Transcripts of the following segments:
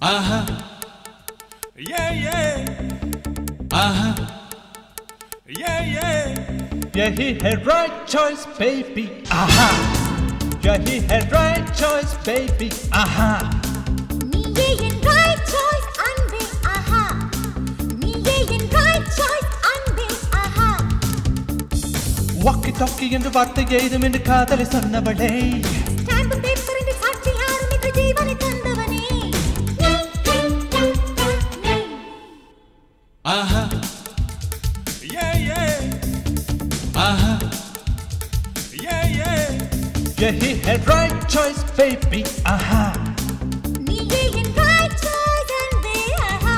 Uh-huh. Yeah, yeah. Uh-huh. Yeah, yeah. Yeah, he had right choice, baby. Aha. Yeah, he had right choice, baby. Aha. நீயே என் right choice, அன்பே, ஆஹா. நீயே என் right choice, அன்பே, ஆஹா. Walkie talkie என்று வார்த்தை ஏதும் என்று காதலை சொன்னவளே Stamp paper என்று சாட்சி யாரும் இன்று ஜீவனை தந்தவனே. நீ, நீ, நீ, நீ, நீ. Uh-huh. Yeah, yeah. Uh-huh. Yeah, yeah. Yeah, he had right choice, baby. Aha. நீயே என் right choice, அன்பே, ஆஹா.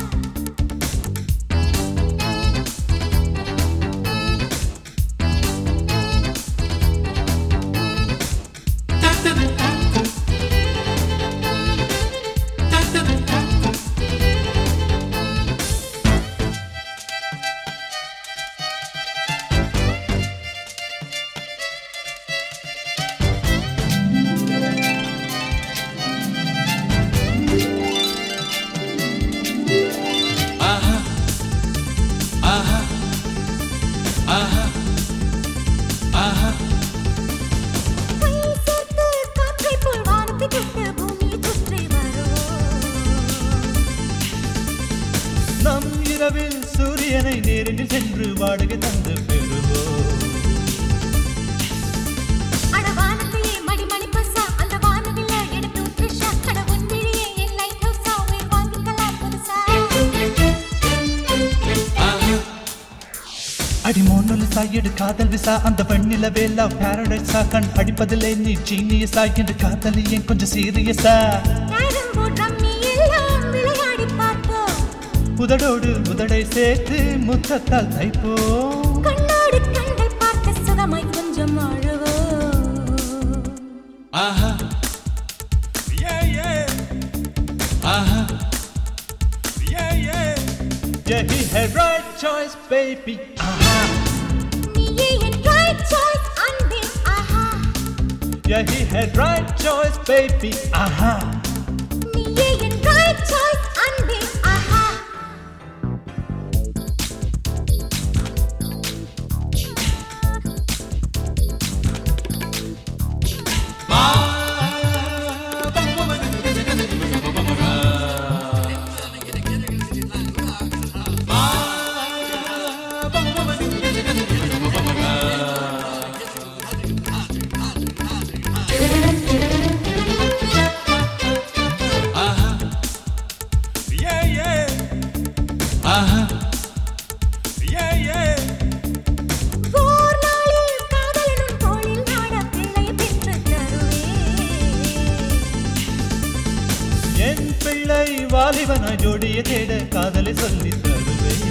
Uh-huh. Uh-huh. Uh-huh. Uh-huh. கை சேர்த்து காற்றைப் போல் வானத்தை தொட்டு பூமியை சுற்றி வரும். நம் இரவில் சூரியனை நேரில் சென்று வாடகை தந்து பெறுவோம் அட வானத்தையே மடி மணி பஸ்ஸா, அந்த வானவில்ல எடுத்து உத்ரிஷா. அட உன் விழியே என் light house ஆ, உயிர் வாங்கிக்கலாம் புதுசா. Uh-huh. அடி மோனொலி சாயடு காதல் விசா அந்த வெண்ணில வேலா பாரடைஸா கண் அடிப்பதில்லை நீ ஜீனியஸா என்று காதலி ஏன் கொஞ்சம் சீரியஸா நேரம் போல் ரம்மி எல்லாம் விளையாடிப் பார்ப்போம். உதடோடு உதடை சேர்த்து முத்தத்தால் தைப்போம் கண்ணோடு கண்கள் பார்க்க சுகமாய் கொஞ்சம் அழுவோம். Uh-huh. Yeah, yeah. Uh-huh. Yeah, yeah. Yeah, he had right choice, baby. Aha. நீயே என் right choice, அன்பே, ஆஹா. Yeah, he had right choice, baby. Aha. நீயே என் right choice, அன்பே, ஆஹா. Uh-huh. Yeah, yeah. Uh-huh. Yeah, yeah. ஓர் நாளில் காதலனும் தோளில் நாட பிள்ளையை பெற்றுத் தருவேன். என் பிள்ளை வாலிபனாய் ஜோடியை தேட காதலை சொல்லி தருவேன்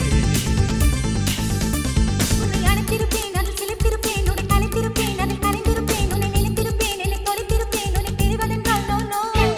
உன்னை அணைத்திருப்பேன், அதில் சிலிர்த்திருப்பேன், உன்னை கலைத்திருப்பேன், அதில் கலைந்திருப்பேன், உன்னை நிலைத்திருப்பேன், என்னை தொலைத்திருப்பேன், உன்னை பிரிவதென்றால் no, no.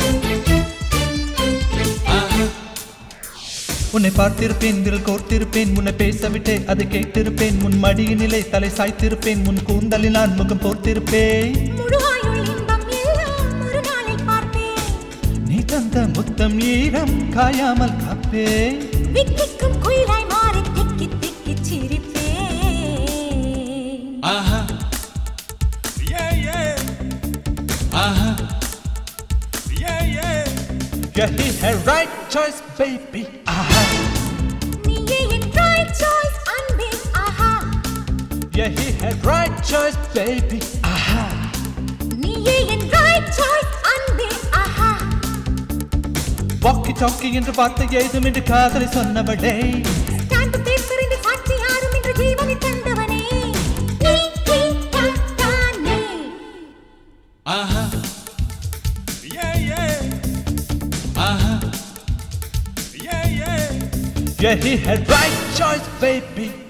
Uh-huh. உன்னை பார்த்திருப்பேன் விரல் கோர்த்திருப்பேன் உன்னை பேசவிட்டே அதை கேட்டிருப்பேன் உன் மடியினிலே தலை சாய்த்திருப்பேன் உன் கூந்தலில் நான் முகம் போர்த்திருப்பேன் முழு ஆயுள் இன்பம் எல்லாம் ஒரு நாளில் பார்ப்பேன். நீ தந்த முத்தம் ஈரம் காயாமல் காப்பேன் விக்கிக்கும் குயிலாய் மாறி திக்கி திக்கிச் சிரிப்பேன். Uh-huh. Yeah, yeah. Uh-huh. Yeah, yeah. Yeah, he had right choice, baby. Aha. நீயே என் right choice, அன்பே, ஆஹா. Yeah, he had right choice, baby. Aha. நீயே என் right choice, அன்பே, ஆஹா. வாக்கி டாக்கி என்று வார்த்தை ஏதும் என்று காதலை சொன்னவளே Stamp paper என்று சாட்சி யாரும் இன்று ஜீவனை தந்தவனே. நீ, நீ, தான், தானே. Uh-huh. Yeah, yeah. Uh-huh. Yeah, yeah. Yeah, he had right choice, baby.